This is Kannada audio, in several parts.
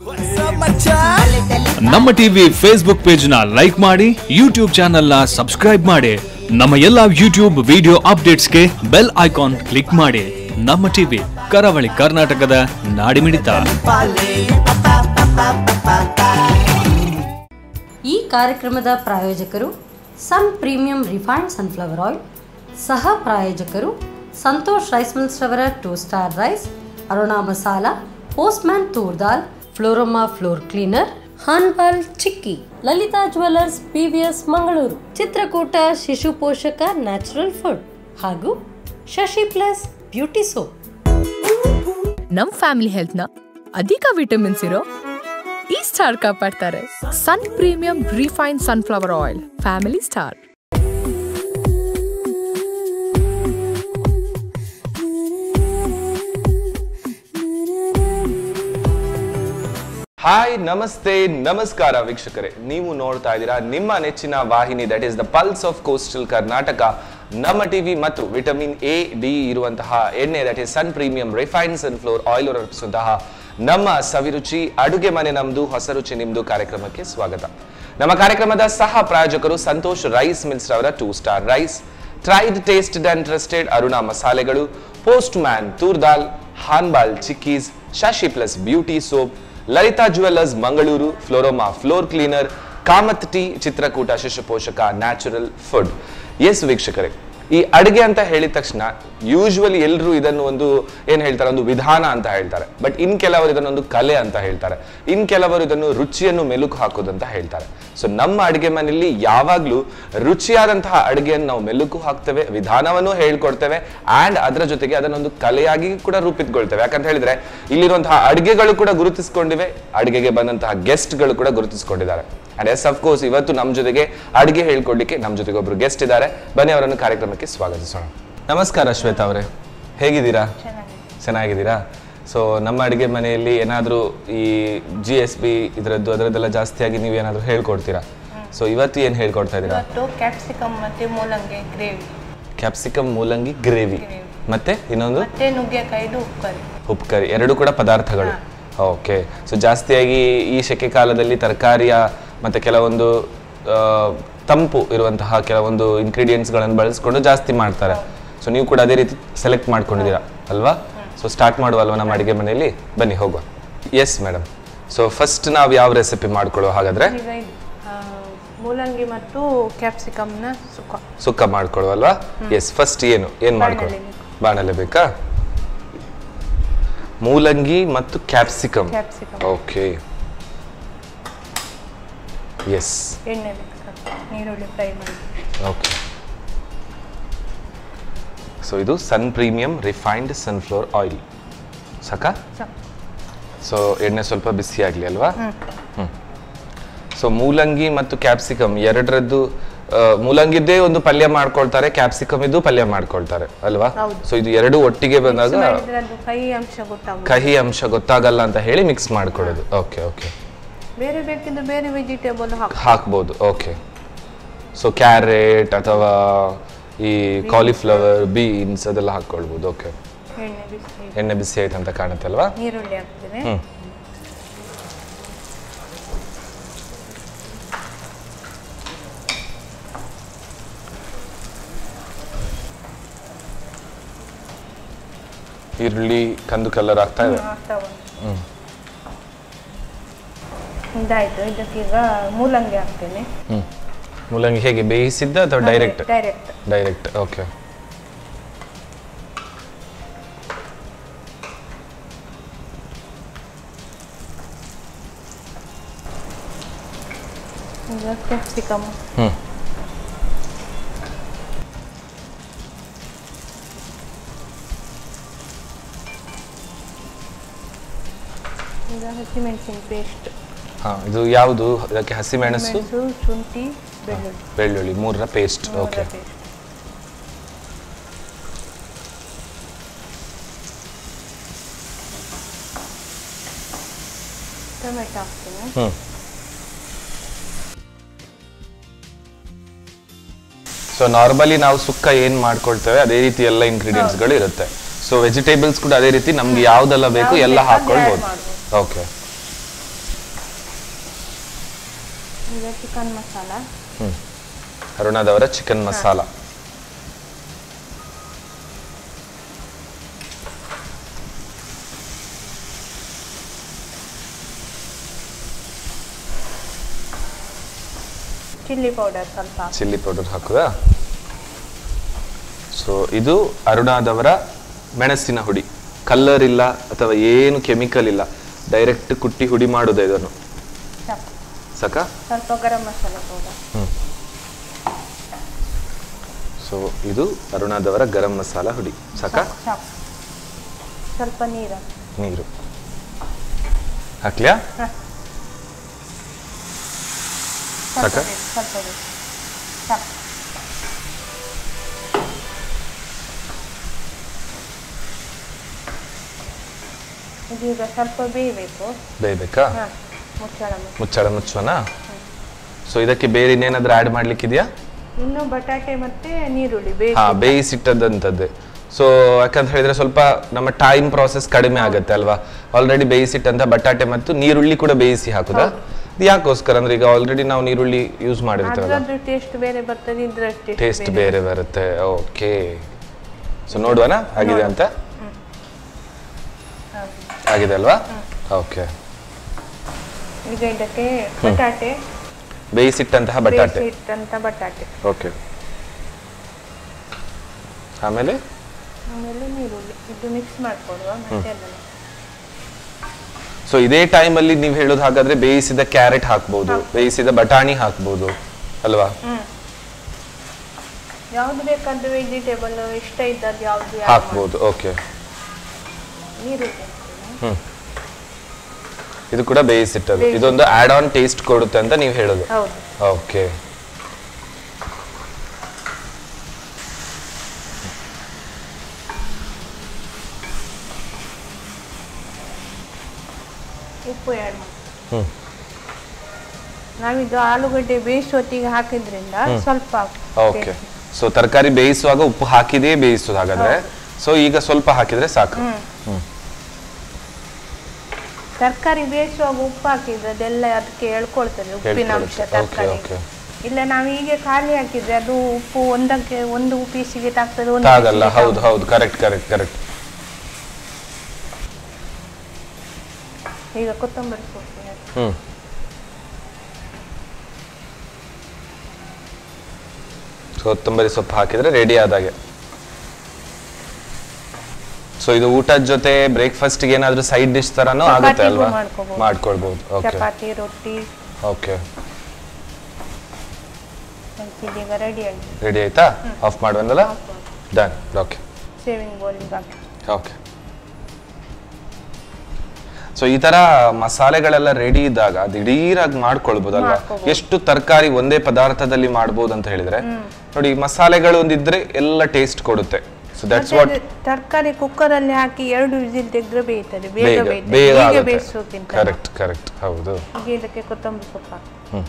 ನಮ್ಮ ಟಿವಿ ಫೇಸ್ಬುಕ್ ಪೇಜ್ ನ ಲೈಕ್ ಮಾಡಿ ಯೂಟ್ಯೂಬ್ ಚಾನೆಲ್ ನ ಸಬ್ಸ್ಕ್ರೈಬ್ ಮಾಡಿ ನಮ್ಮ ಎಲ್ಲಾ ಯೂಟ್ಯೂಬ್ ವಿಡಿಯೋ ಅಪ್ಡೇಟ್ಸ್ಗೆ ಬೆಲ್ ಐಕಾನ್ ಕ್ಲಿಕ್ ಮಾಡಿ ನಮ್ಮ ಟಿವಿ ಕರಾವಳಿ ಕರ್ನಾಟಕದ ನಾಡಿಮಿಡಿತ ಈ ಕಾರ್ಯಕ್ರಮದ ಪ್ರಾಯೋಜಕರು ಸನ್ ಪ್ರೀಮಿಯಂ ರಿಫೈನ್ಡ್ ಸನ್ಫ್ಲವರ್ ಆಯಿಲ್ ಸಹ ಪ್ರಾಯೋಜಕರು ಸಂತೋಷ್ ರೈಸ್ ಮಿಲ್ಸ್ ರವರ two star rice Aruna masala postman toor dal Florama floor cleaner ಹಾನ್ಬಾಲ್ chikki Lalitha jewellers PVS Mangaluru Chitrakoota Shishu Poshaka natural food ಹಾಗೂ ಶಶಿ ಪ್ಲಸ್ ಬ್ಯೂಟಿ ಸೋಪ್ ನಮ್ ಫ್ಯಾಮಿಲಿ ಹೆಲ್ತ್ ನ ಅಧಿಕ ವಿಟಮಿನ್ಸ್ ಇರೋ ಈ ಸ್ಟಾರ್ ಕಾಪಾಡ್ತಾರೆ ಸನ್ premium refine sunflower oil family star hi namaste ನಮಸ್ಕಾರ ವೀಕ್ಷಕರೇ ನೀವು ನೋಡ್ತಾ ಇದ್ದೀರಾ ನಿಮ್ಮ ನೆಚ್ಚಿನ ವಾಹಿನಿ that is the pulse of coastal Karnataka ನಮ್ಮ ಟಿವಿ ಮತ್ತು ವಿಟಮಿನ್ ಎ ಡಿ ಇರುವಂತಹ ಎಣ್ಣೆ that is sun premium refine sunflower oil ಅರ್ಪಿಸುವಂತಹ ನಮ್ಮ ಸವಿರುಚಿ ಅಡುಗೆ ಮನೆ ನಮ್ದು ಹೊಸ ರುಚಿ ನಿಮ್ದು ಕಾರ್ಯಕ್ರಮಕ್ಕೆ ಸ್ವಾಗತ ನಮ್ಮ ಕಾರ್ಯಕ್ರಮದ ಸಹ ಪ್ರಾಯೋಜಕರು ಸಂತೋಷ್ ರೈಸ್ ಮಿಲ್ಸ್ ರವರ two star rice tried tasted and trusted Aruna ಮಸಾಲೆಗಳು ಪೋಸ್ಟ್ ಮ್ಯಾನ್ ತೂರ್ ದಾಲ್ ಹಾನ್ಬಾಲ್ chikkis Shashi plus beauty soap Lalitha jewellers Mangaluru Floroma floor cleaner Kamath tea Chitrakoota Shishu Poshaka natural food S ವೀಕ್ಷಕರೇ ಈ ಅಡುಗೆ ಅಂತ ಹೇಳಿದ ತಕ್ಷಣ ಯೂಶುವಲಿ ಎಲ್ಲರೂ ಇದನ್ನು ಒಂದು ಏನ್ ಹೇಳ್ತಾರೆ ಒಂದು ವಿಧಾನ ಅಂತ ಹೇಳ್ತಾರೆ ಬಟ್ ಇನ್ ಕೆಲವರು ಇದನ್ನೊಂದು ಕಲೆ ಅಂತ ಹೇಳ್ತಾರೆ ಇನ್ ಕೆಲವರು ಇದನ್ನು ರುಚಿಯನ್ನು ಮೆಲುಕು ಹಾಕೋದು ಅಂತ ಹೇಳ್ತಾರೆ ಸೊ ನಮ್ಮ ಅಡುಗೆ ಮನೆಯಲ್ಲಿ ಯಾವಾಗ್ಲೂ ರುಚಿಯಾದಂತಹ ಅಡುಗೆಯನ್ನು ನಾವು ಮೆಲುಕು ಹಾಕ್ತೇವೆ ವಿಧಾನವನ್ನು ಹೇಳ್ಕೊಡ್ತೇವೆ ಅಂಡ್ ಅದರ ಜೊತೆಗೆ ಅದನ್ನೊಂದು ಕಲೆಯಾಗಿ ಕೂಡ ರೂಪಿಸ್ಕೊಳ್ತೇವೆ ಯಾಕಂತ ಹೇಳಿದ್ರೆ ಇಲ್ಲಿರುವಂತಹ ಅಡುಗೆಗಳು ಕೂಡ ಗುರುತಿಸಿಕೊಂಡಿವೆ ಅಡುಗೆಗೆ ಬಂದಂತಹ ಗೆಸ್ಟ್ಗಳು ಕೂಡ ಗುರುತಿಸಿಕೊಂಡಿದ್ದಾರೆ ಅಂಡ್ ಎಸ್ ಅಫ್ ಕೋರ್ಸ್ ಇವತ್ತು ನಮ್ಮ ಜೊತೆಗೆ ಅಡುಗೆ ಹೇಳ್ಕೊಡ್ಲಿಕ್ಕೆ ನಮ್ಮ ಜೊತೆಗೆ ಒಬ್ರು ಗೆಸ್ಟ್ ಇದ್ದಾರೆ ಬನ್ನಿ ಅವರನ್ನು ಕಾರ್ಯಕ್ರಮಕ್ಕೆ ಸ್ವಾಗತಿಸೋಣ ನಮಸ್ಕಾರ ಶ್ವೇತಾ ಅವರೇ ಹೇಗಿದ್ದೀರಾ ಚೆನ್ನಾಗಿದ್ದೀರಾ ಸೊ ನಮ್ಮ ಅಡುಗೆ ಮನೆಯಲ್ಲಿ ಏನಾದರೂ ಈ ಜಿ ಎಸ್ ಬಿ ಇದರದ್ದು ಅದರದ್ದೆಲ್ಲ ಜಾಸ್ತಿಯಾಗಿ ನೀವು ಏನಾದರೂ ಹೇಳ್ಕೊಡ್ತೀರಾ ಸೊ ಇವತ್ತು ಏನು ಹೇಳ್ಕೊಡ್ತಾ ಇದ್ದೀರಾ ಇವತ್ತು ಕ್ಯಾಪ್ಸಿಕಮ್ ಮತ್ತೆ ಮೂಲಂಗಿ ಗ್ರೇವಿ ಕ್ಯಾಪ್ಸಿಕಮ್ ಮೂಲಂಗಿ ಗ್ರೇವಿ ಮತ್ತೆ ಇನ್ನೊಂದು ಮತ್ತೆ ನುಗ್ಗೆಕಾಯಿದು ಉಪ್ಪರಿ ಉಪ್ಪು ಕರಿ ಎರಡು ಕೂಡ ಪದಾರ್ಥಗಳು ಓಕೆ ಸೊ ಜಾಸ್ತಿಯಾಗಿ ಈ ಸೆಕೆ ಕಾಲದಲ್ಲಿ ತರಕಾರಿಯ ಮತ್ತೆ ಕೆಲವೊಂದು ಆ, ತಂಪು ಇರುವಂತಹ ಕೆಲವೊಂದು ಇಂಗ್ರೀಡಿಯೆಂಟ್ಸ್ಗಳನ್ನು ಬಳಸ್ಕೊಂಡು ಜಾಸ್ತಿ ಮಾಡ್ತಾರೆ ಸೊ ನೀವು ಕೂಡ ಅದೇ ರೀತಿ ಸೆಲೆಕ್ಟ್ ಮಾಡ್ಕೊಂಡಿದ್ದೀರಾ ಅಲ್ವಾ ಸೊ ಸ್ಟಾರ್ಟ್ ಮಾಡುವಲ್ವಾ ನಮ್ಮ ಅಡುಗೆ ಮನೆಯಲ್ಲಿ ಬನ್ನಿ ಹೋಗುವ ಎಸ್ ಮೇಡಮ್ ಸೊ ಫಸ್ಟ್ ನಾವು ಯಾವ ರೆಸಿಪಿ ಮಾಡ್ಕೊಳ್ಳುವ ಹಾಗಾದ್ರೆ ಈಗ ಇದು ಆ, ಮೂಲಂಗಿ ಮತ್ತು ಕ್ಯಾಪ್ಸಿಕಮ್ನ ಸುಕ್ಕ ಸುಕ್ಕ ಮಾಡ್ಕೊಳ್ಳುವಲ್ವಾ ಎಸ್ ಫಸ್ಟ್ ಏನು ಏನು ಮಾಡ್ಕೊಳ್ಳಿ ಬಾಣಲೆ ಬೇಕಾ ಮೂಲಂಗಿ ಮತ್ತು ಕ್ಯಾಪ್ಸಿಕಮ್ ಕ್ಯಾಪ್ಸಿಕಮ್ ಓಕೆ ಎಸ್ ಎಣ್ಣೆ ಬೇಕು ಸ್ವಲ್ಪ ನೀರುಳ್ಳಿ ಫ್ರೈ ಮಾಡಿ ಓಕೆ ಸೊ ಇದು ಸನ್ ಪ್ರೀಮಿಯಂ ರಿಫೈನ್ಡ್ ಸನ್ಫ್ಲವರ್ ಆಯಿಲ್ ಸಾಕಾ ಸಾಕು. ಸೊ ಎಣ್ಣೆ ಸ್ವಲ್ಪ ಬಿಸಿ ಆಗಲಿ ಅಲ್ವಾ ಹ್ಮ್ ಸೊ ಮೂಲಂಗಿ ಮತ್ತು ಕ್ಯಾಪ್ಸಿಕಮ್ ಎರಡರದ್ದು ಆ, ಮೂಲಂಗಿದ್ದೇ ಒಂದು ಪಲ್ಯ ಮಾಡ್ಕೊಳ್ತಾರೆ ಕ್ಯಾಪ್ಸಿಕಮ್ ಇದ್ದು ಪಲ್ಯ ಮಾಡ್ಕೊಳ್ತಾರೆ ಅಲ್ವಾ ಹೌದು. ಸೊ ಇದು ಎರಡು ಒಟ್ಟಿಗೆ ಬಂದಾಗ ಮಾಡಿದ್ರೆ ಅದು ಕಹಿ ಅಂಶ ಗೊತ್ತಾಗುತ್ತೆ ಕಹಿ ಅಂಶ ಗೊತ್ತಾಗಲ್ಲ ಅಂತ ಹೇಳಿ ಮಿಕ್ಸ್ ಮಾಡ್ಕೊಡೋದು ಓಕೆ ಓಕೆ ಬೇರೆ ಬೇಕಿದ್ರೆ ಬೇರೆ ವೆಜಿಟೇಬಲ್ ಹಾಕಿ ಹಾಕ್ಬೋದು ಓಕೆ ಸೊ ಕ್ಯಾರೆಟ್ ಅಥವಾ ಈ ಕಾಲಿಫ್ಲವರ್ ಬೀನ್ಸ್ ಅದೆಲ್ಲ ಹಾಕ್ಕೊಳ್ಬೋದು ಓಕೆ ಎಣ್ಣೆ ಬಿಸಿ ಎಣ್ಣೆ ಬಿಸಿ ಆಯ್ತು ಅಂತ ಕಾಣುತ್ತೆ ಅಲ್ವಾ ನೀರುಳ್ಳಿ ಹಾಕ್ತೇನೆ ಹ್ಮ್ ಈರುಳ್ಳಿ ಕಂದು ಕಲರ್ ಆಗ್ತಾ ಇದೆ ಹಾಕ್ತಾ ಉಂಟು ಇದಾಯ್ತು ಇದಕ್ಕೀಗ ಮೂಲಂಗಿ ಹಾಕ್ತೇನೆ ಹ್ಮ್ ಮೂಲಂಗಿ ಹೇಗೆ ಬೇಯಿಸಿದ್ದ ಅಥವಾ ಡೈರೆಕ್ಟ್ ಡೈರೆಕ್ಟ್ ಡೈರೆಕ್ಟ್ ಓಕೆ ಈಗ ಕ್ಯಾಪ್ಸಿಕಮ್ ಹ್ಮ್ ಈಗ ಹಸಿಮೆಣಸಿನ ಪೇಸ್ಟ್ ಹಾ ಇದು ಯಾವುದು ಅದಕ್ಕೆ ಹಸಿಮೆಣಸು ಮೆಣಸು ಶುಂಠಿ ಬೆಳ್ಳುಳ್ಳಿ ಬೆಳ್ಳುಳ್ಳಿ ಮೂರರ ಪೇಸ್ಟ್ ಓಕೆ ಪೇಸ್ಟ್ ಟೊಮೆಟೊ ಹಾಕ್ತೇನೆ ಹ್ಮ್ ಸೊ ನಾರ್ಮಲಿ ನಾವು ಸುಕ್ಕ ಏನ್ ಮಾಡ್ಕೊಳ್ತೇವೆ ಅದೇ ರೀತಿ ಎಲ್ಲ ingredients ಗಳು ಇರುತ್ತೆ ಸೊ ವೆಜಿಟೇಬಲ್ಸ್ ಕೂಡ ಅದೇ ರೀತಿ ನಮ್ಗೆ ಯಾವ್ದೆಲ್ಲ ಬೇಕು ಯಾವ್ದು ಎಲ್ಲ ಬೇಕು ಅದು ಹಾಕೊಳ್ಬೋದು add ಮಾಡ್ಬೋದು. ಓಕೆ ಈಗ ಚಿಕನ್ ಮಸಾಲ ಹ್ಮ್ ಅರುಣಾದವರ ಚಿಕನ್ ಮಸಾಲ ಚಿಲ್ಲಿ ಪೌಡರ್ ಸ್ವಲ್ಪ ಚಿಲ್ಲಿ ಪೌಡರ್ ಹಾಕುದಾ ಸೊ ಇದು ಅರುಣಾದವರ ಮೆಣಸಿನ ಹುಡಿ ಕಲ್ಲರ್ ಇಲ್ಲ ಅಥವಾ ಏನು ಕೆಮಿಕಲ್ ಇಲ್ಲ ಡೈರೆಕ್ಟ್ ಕುಟ್ಟಿ ಹುಡಿ ಮಾಡೋದು ಇದನ್ನು ಸಾಕು. ಸಾಕ ಸ್ವಲ್ಪ ಗರಂ ಮಸಾಲ ಪೌಡರ್ ಸೊ ಇದು ಅರುಣಾದವರ ಗರಂ ಮಸಾಲ ಹುಡಿ ಸಾಕ ಸಾಕು ಸ್ವಲ್ಪ ನೀರು ನೀರು ಹಾಕ್ಲಿಯಾ ಸ್ವಲ್ಪ ಸಾಕಾ? ಬೇಕು, ಸ್ವಲ್ಪ ಬೇಕು. ಸಾಕು ಇದೀಗ ಸ್ವಲ್ಪ ಬೇಯಬೇಕು ಬೇಯಬೇಕಾ ಹಾಂ ಮುಚ್ಚಳ ಮುಚ್ಚ ಮುಚ್ಚಳ ಮುಚ್ಚೋಣ ಸೊ ಇದಕ್ಕೆ ಬೇರೆ ಇನ್ನೇನಾದ್ರೂ ಆ್ಯಡ್ ಮಾಡ್ಲಿಕ್ಕಿದೆಯಾ ಇನ್ನು ಬಟಾಟೆ ಮತ್ತೆ ನೀರುಳ್ಳಿ ಹಾ ಬೇಯಿಸಿ ಬೇಯಿಸಿಟ್ಟದಂಥದ್ದೇ ಸೊ ಯಾಕಂತ ಹೇಳಿದ್ರೆ ಸ್ವಲ್ಪ ನಮ್ಮ ಟೈಮ್ ಪ್ರಾಸೆಸ್ ಕಡಿಮೆ ಆಗುತ್ತೆ ಅಲ್ವಾ ಆಲ್ರೆಡಿ ಬೇಯಿಸಿಟ್ಟಂತ ಬಟಾಟೆ ಮತ್ತು ನೀರುಳ್ಳಿ ಕೂಡ ಬೇಯಿಸಿ ಹಾಕುದಾ ಇದು ಯಾಕೋಸ್ಕರ ಅಂದ್ರೆ ಈಗ ಆಲ್ರೆಡಿ ನಾವು ನೀರುಳ್ಳಿ ಯೂಸ್ ಮಾಡಿರ್ತೀವಲ್ಲ ಅದ್ರದ್ದು ಟೇಸ್ಟ್ ಬೇರೆ ಬರ್ತದೆ ಇದ್ರ ಟೇಸ್ಟ್ ಬೇರೆ ಬರುತ್ತೆ ಓಕೆ ಸೊ ನೋಡುವನಾ ಆಗಿದೆ ಅಂತ ಆಗಿದೆ ಅಲ್ವಾ ಓಕೆ ಈಗ ಇದಕ್ಕೆ ಬಟಾಟೆ ಬೇಯಿಸಿಟ್ಟಂತಹ ಬಟಾಟೆ ಬೇಯಿಸಿಟ್ಟಂತ ಬಟಾಟೆ ಓಕೆ ಆಮೇಲೆ ಆಮೇಲೆ ನೀರುಳ್ಳಿ ಇದು ಮಿಕ್ಸ್ ಮಾಡ್ಕೊಡುವ ಮತ್ತೆ ಅದನ್ನು ಸೊ ಇದೇ ಟೈಮಲ್ಲಿ ನೀವು ಹೇಳೋದು ಹಾಗಾದ್ರೆ ಬೇಯಿಸಿದ ಕ್ಯಾರೆಟ್ ಹಾಕ್ಬೋದು ಬೇಯಿಸಿದ ಬಟಾಣಿ ಹಾಕ್ಬೋದು ಅಲ್ವಾ ಯಾವ್ದು ಬೇಕಾದ್ರೆ ವೆಜಿಟೇಬಲ್ ಇಷ್ಟ ಇದ್ದದ್ದು ಯಾವ್ದು add ಹಾಕ್ಬೋದು ಓಕೆ ಮಾಡಿ. ನೀರುಳ್ಳಿ ಹಾಕ್ತೀನಿ. ಹ್ಮ್ ಇದು ಕೂಡ ಬೇಯಿಸಿಟ್ಟದು ಇದೊಂದು ಆಡ್ ಆನ್ ಟೇಸ್ಟ್ ಕೊಡುತ್ತೆ ಅಂತ ನೀವು ಹೇಳೋದು ಹೌದು ಓಕೆ ಉಪ್ಪು ಆ್ಯಡ್ ಮಾಡಿ ಹ್ಮ್ ನಾವಿದು ಆಲೂಗಡ್ಡೆ ಬೇಯಿಸೋತ್ತಿಗೆ ಹಾಕಿದ್ರಿಂದ ಸ್ವಲ್ಪ ಓಕೆ ಸೊ ತರಕಾರಿ ಬೇಯಿಸುವಾಗ ಉಪ್ಪು ಹಾಕಿದೇ ಬೇಯಿಸೋದು ಹಾಗಾದ್ರೆ ಸೊ ಈಗ ಸ್ವಲ್ಪ ಹಾಕಿದ್ರೆ ಸಾಕು ತರಕಾರಿ ಬೇಯಿಸುವಾಗ ಉಪ್ಪು ಹಾಕಿದ್ರೆ ಅದೆಲ್ಲ ಅದಕ್ಕೆ ಎಳ್ಕೊಳ್ತದೆ ಉಪ್ಪಿನ ಅಂಶ ಹೇಳ್ಕೊಳುತ್ತೆ. ಓಕೆ ತರಕಾರಿ ಓಕೆ ಇಲ್ಲ ನಾವು ಹೀಗೆ ಖಾಲಿ ಹಾಕಿದ್ರೆ ಅದು ಉಪ್ಪು ಒಂದಕ್ಕೆ ಒಂದು ಪೀಸಿಗೆ ತಾಗ್ತದೆ ಒಂದು ಆಗಲ್ಲ ಪೀಸಿಗೆ ಹೌದು ಹೌದು ಕರೆಕ್ಟ್ ಕರೆಕ್ಟ್ ಕರೆಕ್ಟ್ ತಾಗ್ತದೆ. ಈಗ ಕೊತ್ತಂಬರಿ ಸೊಪ್ಪು ಹಾಕಿ. ಹ್ಮ್ ಕೊತ್ತಂಬರಿ ಸೊಪ್ಪು ಹಾಕಿದ್ರೆ ರೆಡಿ ಆದಾಗೆ ಸೊ ಇದು ಊಟದ ಜೊತೆ ಬ್ರೇಕ್ಫಾಸ್ಟ್ಗೆ ಏನಾದ್ರೂ ಸೈಡ್ ಡಿಶ್ ತರನೂ ಆಗುತ್ತೆ ಚಪಾತಿಗೂ ಅಲ್ವಾ ಮಾಡ್ಕೊಬೋದು. ಮಾಡ್ಕೊಳ್ಬಹುದು ಓಕೆ ಚಪಾತಿ ರೊಟ್ಟಿ ಓಕೆ ಇದೀಗ ರೆಡಿ ಆಗಿದೆ ರೆಡಿ ಆಯ್ತಾ ಆಫ್ ಮಾಡುವನಲ್ಲ ಡನ್ ಓಕೆ ಸೇವಿಂಗ್ ಬೌಲಿಗೆ ಹಾಕಿ ಓಕೆ ಸೊ ಈ ತರ ಮಸಾಲೆಗಳೆಲ್ಲ ರೆಡಿ ಇದ್ದಾಗ ದಿಢೀರಾಗಿ ಮಾಡ್ಕೊಳ್ಬೋದಲ್ವಾ ಮಾಡ್ಕೊಬೋದು. ಎಷ್ಟು ತರಕಾರಿ ಒಂದೇ ಪದಾರ್ಥದಲ್ಲಿ ಮಾಡ್ಬೋದು ಅಂತ ಹೇಳಿದ್ರೆ ನೋಡಿ ಮಸಾಲೆಗಳು ಒಂದಿದ್ರೆ ಎಲ್ಲ ಟೇಸ್ಟ್ ಕೊಡುತ್ತೆ ಸೊ ದಟ್ಸ್ ವಾಟ್ ತರಕಾರಿ ಕುಕ್ಕರ್ ಅಲ್ಲಿ ಹಾಕಿ ಎರಡು ವಿಸಿಲ್ ತೆಗೆದ್ರೆ ಬೇಯ್ತದೆ ಬೇಗ ಬೇಗ ಬೇಯ್ತದೆ ಬೇಗ ಹೀಗೆ ಆಗುತ್ತೆ ಬೇಯಿಸೋಕ್ಕಿಂತ ಕರೆಕ್ಟ್ ಕರೆಕ್ಟ್ ಹೌದು ಈಗ ಇದಕ್ಕೆ ಕೊತ್ತಂಬರಿ ಸೊಪ್ಪು ಹಾಕಿ ಹ್ಮ್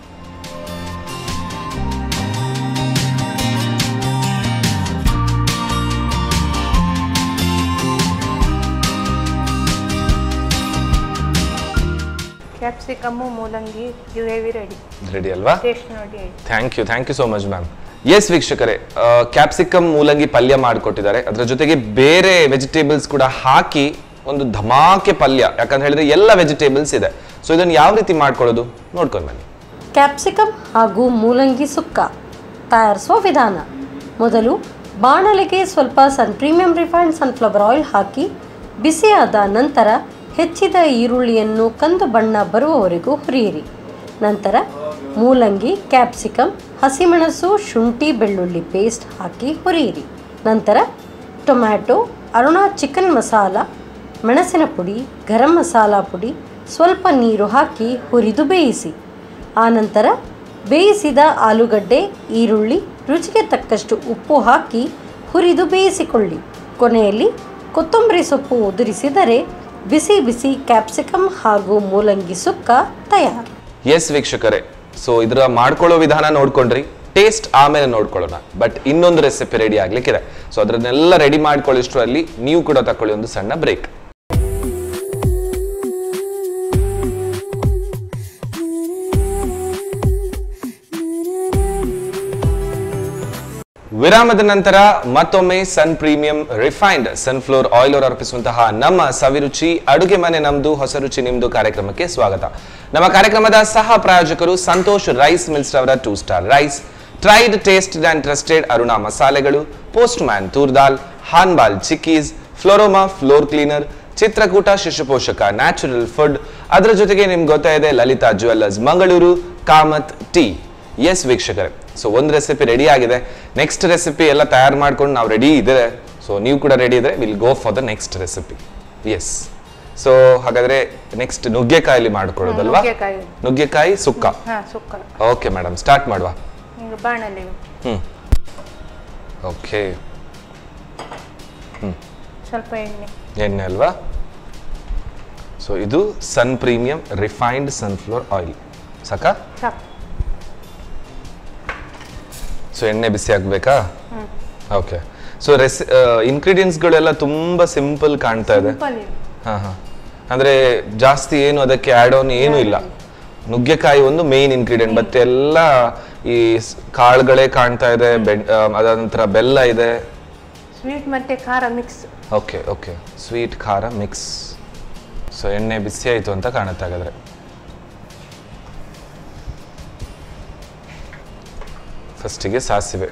ಕ್ಯಾಪ್ಸಿಕಮ್ಮು ಮೂಲಂಗಿ ಗ್ರೇವಿ ರೆಡಿ ರೆಡಿ ಅಲ್ವಾ ಟೇಸ್ಟ್ ನೋಡಿ ಹೇಳಿ thank you thank you so much ma'am yes ವೀಕ್ಷಕರೇ ಕ್ಯಾಪ್ಸಿಕಮ್ ಮೂಲಂಗಿ ಪಲ್ಯ ಮಾಡಿಕೊಟ್ಟಿದ್ದಾರೆ ಅದರ ಜೊತೆಗೆ ಬೇರೆ ವೆಜಿಟೇಬಲ್ಸ್ ಕೂಡ ಹಾಕಿ ಒಂದು ಧಮಾಕೆ ಪಲ್ಯ ಯಾಕಂತ ಹೇಳಿದ್ರೆ ಎಲ್ಲ ವೆಜಿಟೇಬಲ್ಸ್ ಇದೆ ಸೊ ಇದನ್ನು ಯಾವ ರೀತಿ ಮಾಡ್ಕೊಳ್ಳೋದು ನೋಡ್ಕೊಂಡು ಬನ್ನಿ ಕ್ಯಾಪ್ಸಿಕಮ್ ಹಾಗೂ ಮೂಲಂಗಿ ಸುಕ್ಕ ತಯಾರಿಸುವ ವಿಧಾನ ಮೊದಲು ಬಾಣಲೆಗೆ ಸ್ವಲ್ಪ sun premium refined sunflower oil ಹಾಕಿ ಬಿಸಿಯಾದ ನಂತರ ಹೆಚ್ಚಿದ ಈರುಳ್ಳಿಯನ್ನು ಕಂದು ಬಣ್ಣ ಬರುವವರೆಗೂ ಹುರಿಯಿರಿ ನಂತರ ಮೂಲಂಗಿ ಕ್ಯಾಪ್ಸಿಕಮ್ ಹಸಿಮೆಣಸು ಶುಂಠಿ ಬೆಳ್ಳುಳ್ಳಿ ಪೇಸ್ಟ್ ಹಾಕಿ ಹುರಿಯಿರಿ ನಂತರ ಟೊಮ್ಯಾಟೊ ಅರುಣಾ ಚಿಕನ್ ಮಸಾಲ ಮೆಣಸಿನ ಪುಡಿ ಗರಂ ಮಸಾಲ ಪುಡಿ ಸ್ವಲ್ಪ ನೀರು ಹಾಕಿ ಹುರಿದು ಬೇಯಿಸಿ ಆನಂತರ ಬೇಯಿಸಿದ ಆಲೂಗಡ್ಡೆ ಈರುಳ್ಳಿ ರುಚಿಗೆ ತಕ್ಕಷ್ಟು ಉಪ್ಪು ಹಾಕಿ ಹುರಿದು ಬೇಯಿಸಿಕೊಳ್ಳಿ ಕೊನೆಯಲ್ಲಿ ಕೊತ್ತಂಬರಿ ಸೊಪ್ಪು ಉದುರಿಸಿದರೆ ಬಿಸಿ ಬಿಸಿ ಕ್ಯಾಪ್ಸಿಕಮ್ ಹಾಗೂ ಮೂಲಂಗಿ ಸುಕ್ಕ ತಯಾರು ಎಸ್ ವೀಕ್ಷಕರೇ ಸೊ ಇದರ ಮಾಡ್ಕೊಳ್ಳೋ ವಿಧಾನ ನೋಡ್ಕೊಂಡ್ರಿ ಟೇಸ್ಟ್ ಆಮೇಲೆ ನೋಡ್ಕೊಳ್ಳೋಣ ಬಟ್ ಇನ್ನೊಂದು ರೆಸಿಪಿ ರೆಡಿ ಆಗ್ಲಿಕ್ಕಿದೆ ಸೊ ಅದನ್ನೆಲ್ಲ ರೆಡಿ ಮಾಡ್ಕೊಳ್ಳಿಷ್ಟರಲ್ಲಿ ನೀವು ಕೂಡ ತಕೊಳ್ಳಿ ಒಂದು ಸಣ್ಣ ಬ್ರೇಕ್ ವಿರಾಮದ ನಂತರ ಮತ್ತೊಮ್ಮೆ sun premium refined sunflower oil ಅವರು ಅರ್ಪಿಸುವಂತಹ ನಮ್ಮ ಸವಿರುಚಿ ಅಡುಗೆ ಮನೆ ನಮ್ದು ಹೊಸ ರುಚಿ ನಿಮ್ದು ಕಾರ್ಯಕ್ರಮಕ್ಕೆ ಸ್ವಾಗತ ನಮ್ಮ ಕಾರ್ಯಕ್ರಮದ ಸಹ ಪ್ರಾಯೋಜಕರು ಸಂತೋಷ್ ರೈಸ್ ಮಿಲ್ಸ್ ಅವರ two star rice tried tasted and trusted Aruna ಮಸಾಲೆಗಳು ಪೋಸ್ಟ್ ಮ್ಯಾನ್ ತೂರ್ದಾಲ್ ಹಾನ್ಬಾಲ್ ಚಿಕ್ಕೀಸ್ ಫ್ಲೋರೋಮಾ ಫ್ಲೋರ್ ಕ್ಲೀನರ್ ಚಿತ್ರಕೂಟ ಶಿಶುಪೋಷಕ ನ್ಯಾಚುರಲ್ ಫುಡ್ ಅದರ ಜೊತೆಗೆ ನಿಮ್ಗೆ ಗೊತ್ತಾ ಇದೆ Lalitha jewellers Mangaluru Kamath teas ವೀಕ್ಷಕರೇ ಸೊ ಒಂದು ರೆಸಿಪಿ ರೆಡಿ ಆಗಿದೆ ನೆಕ್ಸ್ಟ್ ರೆಸಿಪಿ ಎಲ್ಲ ತಯಾರು ಮಾಡ್ಕೊಂಡು ನಾವು ರೆಡಿ ಇದೆ ಸೊ ನೀವು ಕೂಡ ರೆಡಿ ಇದ್ರೆ will go for the next recipe yes so ಹಾಗಾದ್ರೆ ನೆಕ್ಸ್ಟ್ ನುಗ್ಗೆಕಾಯಲ್ಲಿ ಮಾಡ್ಕೊಳ್ಳೋದಲ್ವಾ ನುಗ್ಗೆಕಾಯಿ. ನುಗ್ಗೆಕಾಯಿ ಸುಕ್ಕ ಹಾ ಸುಕ್ಕ ಓಕೆ ಮೇಡಮ್ ಸ್ಟಾರ್ಟ್ ಮಾಡುವ ಈಗ ಬಾಣಲಿ ಹ್ಮ್ ಓಕೆ ಸ್ವಲ್ಪ ಎಣ್ಣೆ ಎಣ್ಣೆ ಅಲ್ವಾ ಸೊ ಇದು ಸನ್ ಪ್ರೀಮಿಯಂ ರಿಫೈನ್ಡ್ ಸನ್ಫ್ಲೋರ್ ಆಯಿಲ್ ಸಾಕಾ ಸಾಕು ಸೊ ಎಣ್ಣೆ ಬಿಸಿ ಆಗ್ಬೇಕಾ ಓಕೆ ಸೊ ರೆಸಿ ಇಂಗ್ರೀಡಿಯೆಂಟ್ಸ್ಗಳೆಲ್ಲ ತುಂಬಾ ಸಿಂಪಲ್ ಕಾಣ್ತಾ ಇದೆ ಸಿಂಪಲ್ ಇದು ಹಾ ಹಾ ಅಂದ್ರೆ ಜಾಸ್ತಿ ಏನು ಅದಕ್ಕೆ ಆಡ್ ಆನ್ ಏನು ಇಲ್ಲ ನುಗ್ಗೆಕಾಯಿ ಒಂದು ಮೇನ್ ಇಂಗ್ರೀಡಿಯೆಂಟ್ ಮತ್ತೆ ಎಲ್ಲ ಈ ಸ್- ಕಾಳುಗಳೇ ಕಾಣ್ತಾ ಇದೆ ಬೆಡ್ ಆ, ಅದಾದ ನಂತರ ಬೆಲ್ಲ ಇದೆ ಸ್ವೀಟ್ ಮತ್ತೆ ಖಾರ ಮಿಕ್ಸ್ ಓಕೆ ಓಕೆ ಸ್ವೀಟ್ ಖಾರ ಮಿಕ್ಸ್ ಸೊ ಎಣ್ಣೆ ಬಿಸಿ ಆಯಿತು ಅಂತ ಕಾಣುತ್ತೆ ಹಾಗಾದ್ರೆ ಫಸ್ಟಿಗೆ ಸಾಸಿವೆ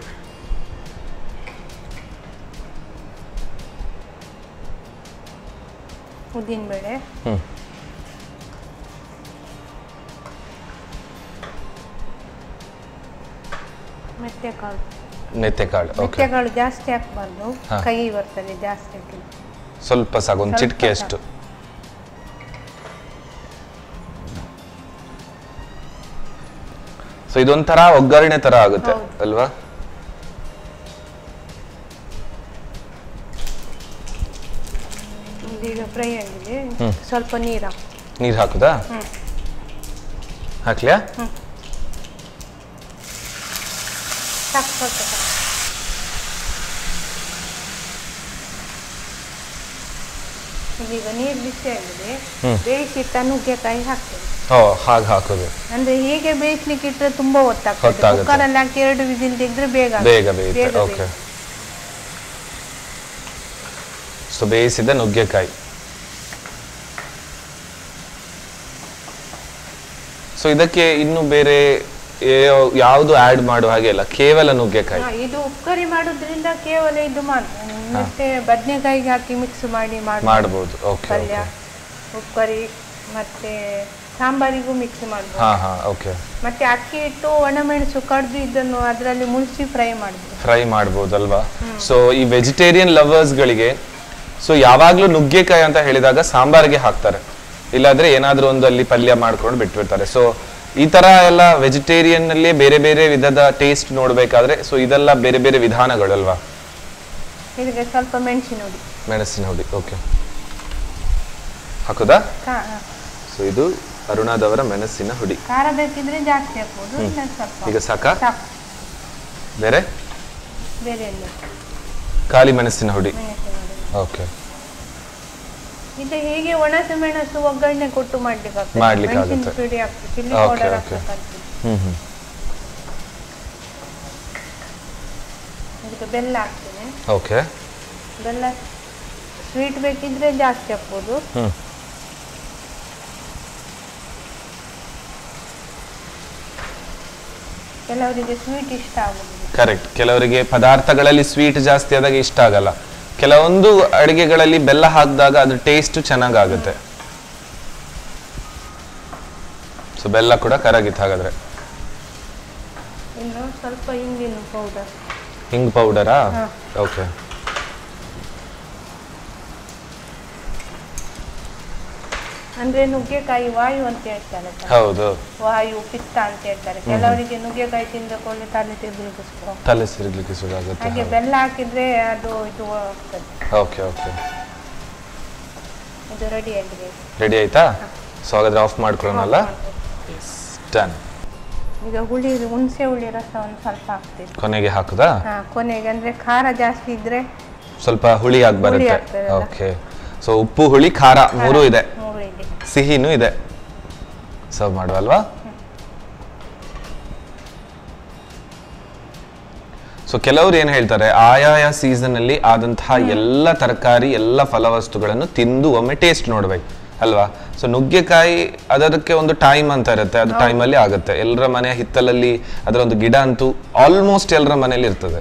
ಉದ್ದಿನಬೇಳೆ ಹ್ಮ್. ಮೆತ್ತೆಕಾಳು ಮೆತ್ತೆಕಾಳು ಓಕೆ ಮೆತ್ತೆಕಾಳು ಜಾಸ್ತಿ ಹಾಕ್ಬಾರ್ದು ಹಾ. ಕೈ ಬರ್ತದೆ ಜಾಸ್ತಿ ಹಾಕಿದ್ರೆ ಸ್ವಲ್ಪ ಸಾಕು ಒಂದು ಸ್ವಲ್ಪ ಚಿಟಿಕೆ ಸಾಕು. ಅಷ್ಟು ಸೊ ಇದೊಂಥರ ಒಗ್ಗರಣೆ ತರ ಆಗುತ್ತೆ ಹೌದು. ಅಲ್ವಾ ಇದೀಗ ಫ್ರೈ ಆಗಿದೆ ಹ್ಮ್. ಸ್ವಲ್ಪ ನೀರು ಹಾಕು ನೀರ್ ಹಾಕುದಾ ಹ್ಮ್. ಹಾಕ್ಲಿಯಾ ಸಾಕು ಸ್ವಲ್ಪ ಸಾಕು ಇದೀಗ ನೀರು ಬಿಸಿ ಆಗಿದೆ ಹ್ಮ್. ಬೇಯಿಸಿಟ್ಟ ನುಗ್ಗೆಕಾಯಿ ಹಾಕ್ತೇವೆ ಓ ಹಾಗೆ ಹಾಕೋದು ಅಂದ್ರೆ ಹೀಗೆ ಬೇಯಿಸ್ಲಿಕ್ಕೆ ಇಟ್ಟರೆ ತುಂಬಾ ಹೊತ್ತಾಗ್ತದೆ ಹೊತ್ತಾಗುತ್ತೆ. ಕುಕ್ಕರಲ್ಲಿ ಹಾಕಿ ಎರಡು ವಿಸಿಲ್ ತೆಗೆದ್ರೆ ಬೇಗ ಆಗ್ತದೆ. ಬೇಗ ಬೇಯುತ್ತೆ ಬೇಗ ಓಕೆ ಬೇಯುತ್ತೆ. ಸೊ ಬೇಯಿಸಿದ ನುಗ್ಗೆಕಾಯಿ ಸೊ ಇದಕ್ಕೆ ಇನ್ನು ಬೇರೆ ಯಾ- ಯಾವುದು ಆಡ್ ಮಾಡುವ ಹಾಗೆ ಇಲ್ಲ ಕೇವಲ ನುಗ್ಗೆಕಾಯಿ ಹಾ, ಇದು ಉಪ್ಪುಕರಿ ಮಾಡೋದ್ರಿಂದ ಕೇವಲ ಇದು ಮಾತ್ರ ಮತ್ತೆ ಬದನೆಕಾಯಿಗೆ ಹಾಕಿ ಮಿಕ್ಸ್ ಮಾಡಿ ಮಾಡಿ ಮಾಡ್ಬೋದು ಓಕೆ ಪಲ್ಯ ಉಪ್ಪುಕರಿ ಮತ್ತೆ ಸಾಂಬಾರಿಗೂ ಮಿಕ್ಸ್ ಮಾಡ್ಬೋದು ಹಾ ಹಾ ಓಕೆ ಮತ್ತೆ ಅಕ್ಕಿ ಇಟ್ಟು ಒಣಮೆಣಸು ಕಡ್ದು ಇದನ್ನು ಅದರಲ್ಲಿ ಮುಳ್ಸಿ ಫ್ರೈ ಮಾಡ್ಬೋದು ಫ್ರೈ ಮಾಡ್ಬೋದಲ್ವಾ ಸೊ ಈ ವೆಜಿಟೇರಿಯನ್ ಲವರ್ಸ್ಗಳಿಗೆ ಸೊ ಯಾವಾಗ್ಲೂ ನುಗ್ಗೆಕಾಯಿ ಅಂತ ಹೇಳಿದಾಗ ಸಾಂಬಾರಿಗೆ ಹಾಕ್ತಾರೆ ಇಲ್ಲಾಂದ್ರೆ ಏನಾದ್ರೂ ಒಂದು ಅಲ್ಲಿ ಪಲ್ಯ ಮಾಡ್ಕೊಂಡು ಬಿಟ್ಬಿಡ್ತಾರೆ ಸೊ ಈ ತರ ಎಲ್ಲ ವೆಜಿಟೇರಿಯನ್ ಅಲ್ಲಿ ಬೇರೆ ಬೇರೆ ವಿಧದ ಟೇಸ್ಟ್ ನೋಡ್ಬೇಕಾದ್ರೆ ಸೊ ಇದೆಲ್ಲ ಬೇರೆ ಬೇರೆ ವಿಧಾನಗಳಲ್ವಾ ಇದಕ್ಕೆ ಸ್ವಲ್ಪ ಮೆಣಸಿನ ಹುಡಿ ಮೆಣಸಿನ ಹುಡಿ ಓಕೆ ಹಾಕುದಾ ಕಾ- ಹಾ. ಸೊ ಇದು ಅರುಣಾದವರ ಮೆಣಸಿನ ಹುಡಿ ಖಾರ ಬೇಕಿದ್ರೆ ಜಾಸ್ತಿ ಹಾಕ್ಬೋದು ಇಲ್ಲ ಸ್ವಲ್ಪ ಈಗ ಸಾಕಾ ಸಾಕು ಬೇರೆ ಬೇರೆ ಎಲ್ಲ ಖಾಲಿ ಮೆಣಸಿನ ಹುಡಿ ಮೆಣಸಿನ ಹುಡಿ ಓಕೆ ಇದು ಹೀಗೆ ಒಣಸೆ ಮೆಣಸು ಒಗ್ಗರಣೆ ಕೊಟ್ಟು ಮಾಡ್ಲಿಕ್ಕೆ ಆಗ್ತದೆ ಮಾಡ್ಲಿಕ್ಕೆ ಮೆಣಸಿನ ಆಗುತ್ತೆ. ಪುಡಿ ಹಾಕ್ಬೇಕು ಚಿಲ್ಲಿ Okay, ಪೌಡರ್ okay. ಹಾಕ್ಬೇಕಾಗ್ತದೆ ಹ್ಮ್ ಹ್ಮ್ ಇದಕ್ಕೆ ಬೆಲ್ಲ ಹಾಕ್ತೇನೆ ಓಕೆ ಬೆಲ್ಲ ಸ್ವೀಟ್ ಬೇಕಿದ್ರೆ ಜಾಸ್ತಿ ಹಾಕ್ಬೋದು ಹ್ಮ್ ಕೆಲವರಿಗೆ ಸ್ವೀಟ್ ಇಷ್ಟ ಆಗುದಿಲ್ಲ ಕರೆಕ್ಟ್ ಕೆಲವರಿಗೆ ಪದಾರ್ಥಗಳಲ್ಲಿ ಸ್ವೀಟ್ ಜಾಸ್ತಿ ಆದಾಗ ಇಷ್ಟ ಆಗಲ್ಲ ಕೆಲವೊಂದು ಅಡಿಗೆಗಳಲ್ಲಿ ಬೆಲ್ಲ ಹಾಕಿದಾಗ ಅದು ಟೇಸ್ಟ್ ಚೆನ್ನಾಗಾಗುತ್ತೆ ಸೊ ಬೆಲ್ಲ ಕೂಡ ಕರಗಿತ್ತು ಹಾಗಾದ್ರೆ ಇನ್ನು ಸ್ವಲ್ಪ ಹಿಂಗಿನ ಪೌಡರ್ ಹಿಂಗ್ ಪೌಡರಾ ಹಾ. ಓಕೆ ಅಂದ್ರೆ ನುಗ್ಗೆಕಾಯಿ ವಾಯು ಅಂತ ಹೇಳ್ತಾರೆ ತಾನೆ. ಹೌದು ವಾಯು ಪಿತ್ತ ಅಂತ ಹೇಳ್ತಾರೆ ಕೆಲವರಿಗೆ ನುಗ್ಗೆಕಾಯಿ ತಿಂದ ಕೂಡಲೇ ತಲೆ ತಿರುಗಿಸ್ಕೊ ತಲೆ ಸಿರ್ಲಿಕ್ಕೆ ಶುರುವಾಗುತ್ತೆ ಹಾಗೆ ಬೆಲ್ಲ ಹಾಕಿದ್ರೆ ಅದು ಇದು ಆಗ್ತದೆ ಓಕೆ ಓಕೆ ಇದು ರೆಡಿ ಆಗಿದೆ ರೆಡಿ ಆಯ್ತಾ ಸೊ ಹಾಗಾದ್ರೆ ಆಫ್ ಮಾಡ್ಕೊಳ್ಳೋಣಲ್ಲ ಡನ್ ಈಗ ಹುಳಿ ಹುಣಸೆ ಹುಳಿ ರಸ ಒಂದು ಸ್ವಲ್ಪ ಹಾಕ್ತೀವಿ ಕೊನೆಗೆ ಹಾಕುದಾ ಹಾ ಕೊನೆಗೆ ಅಂದ್ರೆ ಖಾರ ಜಾಸ್ತಿ ಇದ್ರೆ ಸ್ವಲ್ಪ ಹುಳಿ ಆಗಿ ಬರುತ್ತೆ ಆಗ್ತದಲ್ಲ. ಓಕೆ ಸೊ ಉಪ್ಪು ಹುಳಿ ಖಾರ ಮೂರು ಇದೆ ಮೂರು ಇದೆ ಸಿಹಿನೂ ಇದೆ ಸರ್ವ್ ಮಾಡುವಲ್ವಾ ಸೊ ಸೊ ಕೆಲವ್ರು ಏನ್ ಹೇಳ್ತಾರೆ ಆಯಾಯ ಸೀಸನ್ ಅಲ್ಲಿ ಆದಂತಹ ಎಲ್ಲ ತರಕಾರಿ ಎಲ್ಲ ಫಲವಸ್ತುಗಳನ್ನು ತಿಂದು ಒಮ್ಮೆ ಟೇಸ್ಟ್ ನೋಡ್ಬೇಕು ಅಲ್ವಾ ಸೊ ನುಗ್ಗೆಕಾಯಿ ಅದಕ್ಕೆ ಒಂದು ಟೈಮ್ ಅಂತ ಇರುತ್ತೆ ಅದು ಟೈಮಲ್ಲಿ ಆಗುತ್ತೆ ಎಲ್ಲರ ಮನೆ ಹಿತ್ತಲಲ್ಲಿ ಅದರ ಒಂದು ಗಿಡ ಅಂತೂ ಆಲ್ಮೋಸ್ಟ್ ಎಲ್ಲರ ಮನೆಯಲ್ಲಿ ಇರ್ತದೆ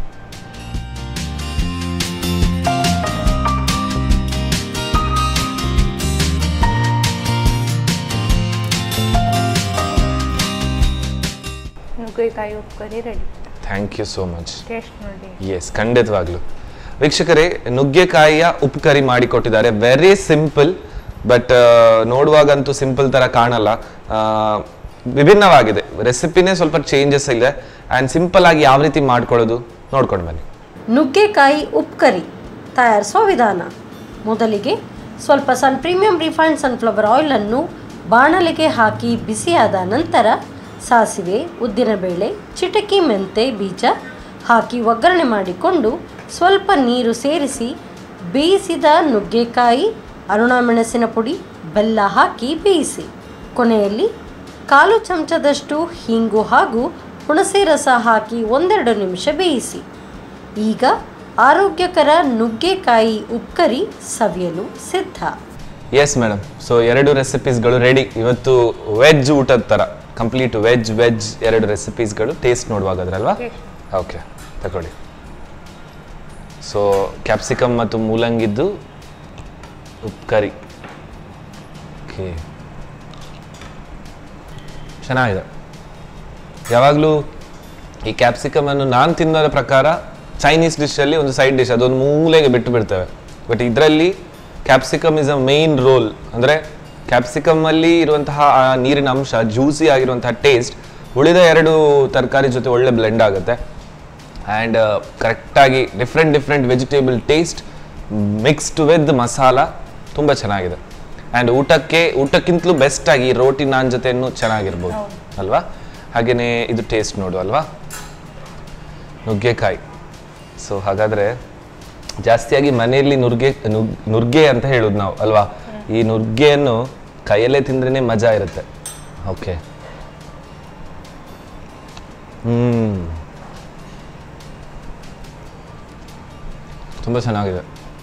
ನುಗ್ಗೆಕಾಯಿ ಉಪ್ಪುಕರಿ ready thank you so much taste ನೋಡಿ ಎಸ್ ಖಂಡಿತವಾಗ್ಲು ವೀಕ್ಷಕರೇ ನುಗ್ಗೆಕಾಯಿಯ ಉಪಕರಿ ಮಾಡಿಕೊಟ್ಟಿದ್ದಾರೆ ವೆರಿ ಸಿಂಪಲ್ ಬಟ್ ನೋಡುವಾಗಂತೂ ಸಿಂಪಲ್ ತರ ಕಾಣಲ್ಲ ಆ, ವಿಭಿನ್ನವಾಗಿದೆ ರೆಸಿಪಿನೇ ಸ್ವಲ್ಪ ಚೇಂಜಸ್ ಇದೆ ಆ್ಯಂಡ್ ಸಿಂಪಲ್ ಆಗಿ ಯಾವ ರೀತಿ ಮಾಡ್ಕೊಳ್ಳೋದು ನೋಡ್ಕೊಂಡು ಬನ್ನಿ ನುಗ್ಗೆಕಾಯಿ ಉಪ್ಕರಿ ತಯಾರಿಸುವ ವಿಧಾನ ಮೊದಲಿಗೆ ಸ್ವಲ್ಪ ಸನ್ ಪ್ರೀಮಿಯಂ ರಿಫೈನ್ಡ್ ಸನ್ಫ್ಲವರ್ ಆಯಿಲನ್ನು ಬಾಣಲೆಗೆ ಹಾಕಿ ಬಿಸಿಯಾದ ನಂತರ ಸಾಸಿವೆ ಉದ್ದಿನಬೇಳೆ ಚಿಟಕಿ ಮೆಂತೆ ಬೀಜ ಹಾಕಿ ಒಗ್ಗರಣೆ ಮಾಡಿಕೊಂಡು ಸ್ವಲ್ಪ ನೀರು ಸೇರಿಸಿ ಬೇಯಿಸಿದ ನುಗ್ಗೆಕಾಯಿ ಅರುಣಮೆಣಸಿನ ಪುಡಿ ಬೆಲ್ಲ ಹಾಕಿ ಬೇಯಿಸಿ ಕೊನೆಯಲ್ಲಿ ಕಾಲು ಚಮಚದಷ್ಟು ಹಿಂಗು ಹಾಗೂ ಹುಣಸೆ ರಸ ಹಾಕಿ ಒಂದೆರಡು ನಿಮಿಷ ಬೇಯಿಸಿ ಈಗ ಆರೋಗ್ಯಕರ ನುಗ್ಗೆಕಾಯಿ ಉಪ್ಕರಿ ಸವಿಯಲು ಸಿದ್ಧ ಎಸ್ ಮೇಡಮ್ ಸೊ ಎರಡು ರೆಸಿಪೀಸ್ಗಳು ರೆಡಿ ಇವತ್ತು ವೆಜ್ ಊಟದ ಥರ ಕಂಪ್ಲೀಟ್ ವೆಜ್ ವೆಜ್ ಎರಡು ರೆಸಿಪೀಸ್ಗಳು ಟೇಸ್ಟ್ ನೋಡುವಾಗದ್ರಲ್ವಾ ಓಕೆ ತಗೊಳ್ಳಿ ಸೊ ಕ್ಯಾಪ್ಸಿಕಮ್ ಮತ್ತು ಮೂಲಂಗಿದ್ದು ಉಪ್ಕರಿ ಓಕೆ ಚೆನ್ನಾಗಿದೆ ಯಾವಾಗಲೂ ಈ ಕ್ಯಾಪ್ಸಿಕಮ್ ಅನ್ನು ನಾನು ತಿನ್ನೋದ ಪ್ರಕಾರ ಚೈನೀಸ್ ಡಿಶಲ್ಲಿ ಒಂದು ಸೈಡ್ ಡಿಶ್ ಅದೊಂದು ಮೂಲೆಗೆ ಬಿಟ್ಟು ಬಿಡ್ತೇವೆ ಬಟ್ ಇದರಲ್ಲಿ capsicum is a main role ಅಂದರೆ ಕ್ಯಾಪ್ಸಿಕಮ್ಮಲ್ಲಿ ಇರುವಂತಹ ಆ ನೀರಿನ ಅಂಶ ಜ್ಯೂಸಿ ಆಗಿರುವಂತಹ ಟೇಸ್ಟ್ ಉಳಿದ ಎರಡು ತರಕಾರಿ ಜೊತೆ ಒಳ್ಳೆ ಬ್ಲೆಂಡ್ ಆಗುತ್ತೆ ಆ್ಯಂಡ್ ಕರೆಕ್ಟಾಗಿ different different vegetable taste mixed with masala ತುಂಬ ಚೆನ್ನಾಗಿದೆ ಆ್ಯಂಡ್ ಊಟಕ್ಕೆ ಊಟಕ್ಕಿಂತಲೂ ಬೆಸ್ಟಾಗಿ ರೋಟಿ ನಾನ್ ಜೊತೆನೂ ಚೆನ್ನಾಗಿರ್ಬೋದು ಅಲ್ವಾ ಹಾಗೆಯೇ ಇದು ಟೇಸ್ಟ್ ನೋಡು ಅಲ್ವಾ ನುಗ್ಗೆಕಾಯಿ ಸೊ ಹಾಗಾದರೆ ಜಾಸ್ತಿಯಾಗಿ ಮನೆಯಲ್ಲಿ ನುಗ್ಗೆ ನುಗ್ ನುಗ್ಗೆ ಅಂತ ಹೇಳೋದು ನಾವು ಅಲ್ವಾ ಈ ನುಗ್ಗೆಯನ್ನು ಕೈಯಲ್ಲೇ ತಿಂದ್ರೇ ಮಜಾ ಇರುತ್ತೆ ಓಕೆ ಹ್ಮ್ ತುಂಬ ಚೆನ್ನಾಗಿದೆ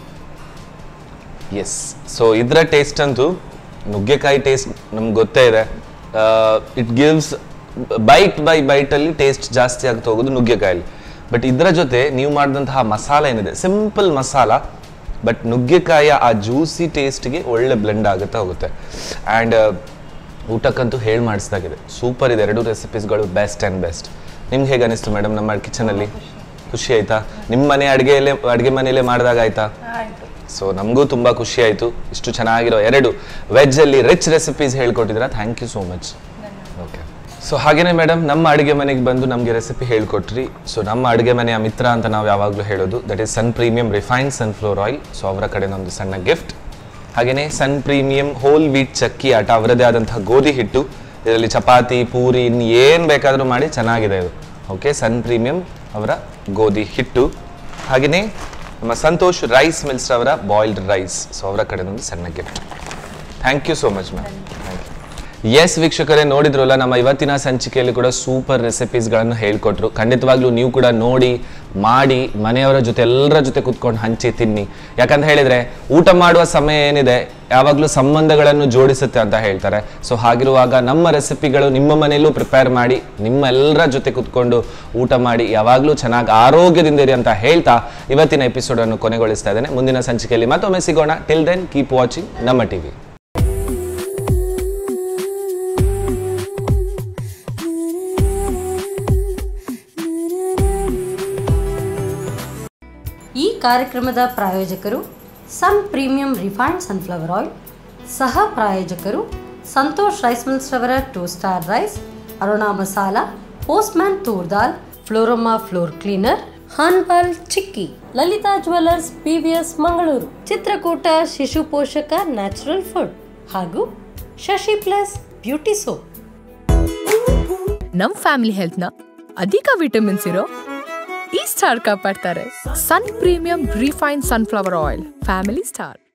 ಎಸ್ ಸೊ ಇದರ ಟೇಸ್ಟ್ ಅಂತೂ ನುಗ್ಗೆಕಾಯಿ ಟೇಸ್ಟ್ ನಮ್ಗೆ ಗೊತ್ತೇ ಇದೆ ಇಟ್ ಗಿವ್ಸ್ ಬೈಟ್ ಬೈ ಬೈಟಲ್ಲಿ ಟೇಸ್ಟ್ ಜಾಸ್ತಿ ಆಗ್ತಾ ಹೋಗೋದು ನುಗ್ಗೆಕಾಯಲ್ಲಿ ಬಟ್ ಇದರ ಜೊತೆ ನೀವು ಮಾಡಿದಂತಹ ಮಸಾಲ ಏನಿದೆ ಸಿಂಪಲ್ ಮಸಾಲ ಬಟ್ ನುಗ್ಗೆಕಾಯಿಯ ಆ ಜ್ಯೂಸಿ ಟೇಸ್ಟ್ಗೆ ಒಳ್ಳೆ ಬ್ಲೆಂಡ್ ಆಗುತ್ತಾ ಹೋಗುತ್ತೆ ಆ್ಯಂಡ್ ಊಟಕ್ಕಂತೂ ಹೇಳಿ ಮಾಡಿಸ್ದಾಗಿದೆ ಸೂಪರ್ ಇದೆ ಎರಡು ರೆಸಿಪೀಸ್ಗಳು ಬೆಸ್ಟ್ ಆ್ಯಂಡ್ ಬೆಸ್ಟ್ ನಿಮ್ಗೆ ಹೇಗೆ ಅನಿಸ್ತು ಮೇಡಮ್ ನಮ್ಮ ಕಿಚನಲ್ಲಿ ಖುಷಿ ಆಯ್ತಾ ನಿಮ್ಮ ಮನೆ ಅಡುಗೆಯಲ್ಲೇ ಅಡುಗೆ ಮನೆಯಲ್ಲೇ ಮಾಡಿದಾಗ ಆಯ್ತಾ ಆಯ್ತು ಸೊ ನಮಗೂ ತುಂಬ ಖುಷಿ ಆಯಿತು ಇಷ್ಟು ಚೆನ್ನಾಗಿರೋ ಎರಡು ವೆಜ್ಜಲ್ಲಿ ರಿಚ್ ರೆಸಿಪೀಸ್ ಹೇಳ್ಕೊಟ್ಟಿದ್ದೀರಾ thank you so much okay so ಹಾಗೇನೆ ಮೇಡಮ್ ನಮ್ಮ ಅಡುಗೆ ಮನೆಗೆ ಬಂದು ನಮಗೆ ರೆಸಿಪಿ ಹೇಳ್ಕೊಟ್ರಿ ಸೊ ನಮ್ಮ ಅಡುಗೆ ಮನೆಯ ಮಿತ್ರ ಅಂತ ನಾವು ಯಾವಾಗಲೂ ಹೇಳೋದು that is sun premium refined sunflower oil so ಅವರ ಕಡೆ ನಮ್ಮದು ಸಣ್ಣ ಗಿಫ್ಟ್ ಹಾಗೆಯೇ ಸನ್ ಪ್ರೀಮಿಯಂ ಹೋಲ್ ವೀಟ್ ಚಕ್ಕಿ ಆಟ ಅವರದೇ ಆದಂತಹ ಗೋಧಿ ಹಿಟ್ಟು ಇದರಲ್ಲಿ ಚಪಾತಿ ಪೂರಿ ಇನ್ನು ಏನು ಬೇಕಾದರೂ ಮಾಡಿ ಚೆನ್ನಾಗಿದೆ ಇದು ಓಕೆ ಸನ್ ಪ್ರೀಮಿಯಂ ಅವರ ಗೋಧಿ ಹಿಟ್ಟು ಹಾಗೆಯೇ ನಮ್ಮ ಸಂತೋಷ್ ರೈಸ್ ಮಿಲ್ಸ್ ಅವರ ಬಾಯ್ಲ್ಡ್ ರೈಸ್ ಸೊ ಅವರ ಕಡೆ ಒಂದು ಸಣ್ಣ gift thank you so much ma'am thank you yes ವೀಕ್ಷಕರೇ ನೋಡಿದ್ರಲ್ಲ ನಮ್ಮ ಇವತ್ತಿನ ಸಂಚಿಕೆಯಲ್ಲಿ ಕೂಡ ಸೂಪರ್ ರೆಸಿಪೀಸ್ಗಳನ್ನು ಹೇಳ್ಕೊಟ್ರು ಖಂಡಿತವಾಗ್ಲೂ ನೀವು ಕೂಡ ನೋಡಿ ಮಾಡಿ ಮನೆಯವರ ಜೊತೆ ಎಲ್ಲರ ಜೊತೆ ಕುತ್ಕೊಂಡು ಹಂಚಿ ತಿನ್ನಿ ಯಾಕಂತ ಹೇಳಿದ್ರೆ ಊಟ ಮಾಡುವ ಸಮಯ ಏನಿದೆ ಯಾವಾಗಲೂ ಸಂಬಂಧಗಳನ್ನು ಜೋಡಿಸುತ್ತೆ ಅಂತ ಹೇಳ್ತಾರೆ ಸೊ ಹಾಗಿರುವಾಗ ನಮ್ಮ ರೆಸಿಪಿಗಳು ನಿಮ್ಮ ಮನೆಯಲ್ಲೂ ಪ್ರಿಪೇರ್ ಮಾಡಿ ನಿಮ್ಮ ಎಲ್ಲರ ಜೊತೆ ಕುತ್ಕೊಂಡು ಊಟ ಮಾಡಿ ಯಾವಾಗಲೂ ಚೆನ್ನಾಗಿ ಆರೋಗ್ಯದಿಂದ ಇರಿ ಅಂತ ಹೇಳ್ತಾ ಇವತ್ತಿನ ಎಪಿಸೋಡನ್ನು ಕೊನೆಗೊಳಿಸ್ತಾ ಇದ್ದೇನೆ ಮುಂದಿನ ಸಂಚಿಕೆಯಲ್ಲಿ ಮತ್ತೊಮ್ಮೆ ಸಿಗೋಣ ಟಿಲ್ ದೆನ್ ಕೀಪ್ ವಾಚಿಂಗ್ ನಮ್ಮ ಟಿವಿ ಈ ಕಾರ್ಯಕ್ರಮದ ಪ್ರಾಯೋಜಕರು ಸನ್ ಪ್ರೀಮಿಯಂ ರಿಫೈನ್ಡ್ ಸನ್ಫ್ಲವರ್ ಆಯಿಲ್ ಸಹ ಪ್ರಾಯೋಜಕರು ಸಂತೋಷ್ ರೈಸ್ ಮಿಲ್ಸ್ ರವರ two star rice Aruna masala postman toor dal Florama floor cleaner ಹಾನ್ಬಾಲ್ chikki Lalitha jewellers PVS Mangaluru Chitrakoota Shishu Poshaka natural food ಹಾಗೂ ಶಶಿ ಪ್ಲಸ್ ಬ್ಯೂಟಿ ಸೋಪ್ ನಮ್ ಫ್ಯಾಮಿಲಿ ಹೆಲ್ತ್ನ ಅಧಿಕ ವಿಟಮಿನ್ಸ್ ಇರೋ ಈ ಸ್ಟಾರ್ ಕಾಪಾಡ್ತಾರೆ ಸನ್ premium refine sunflower oil family star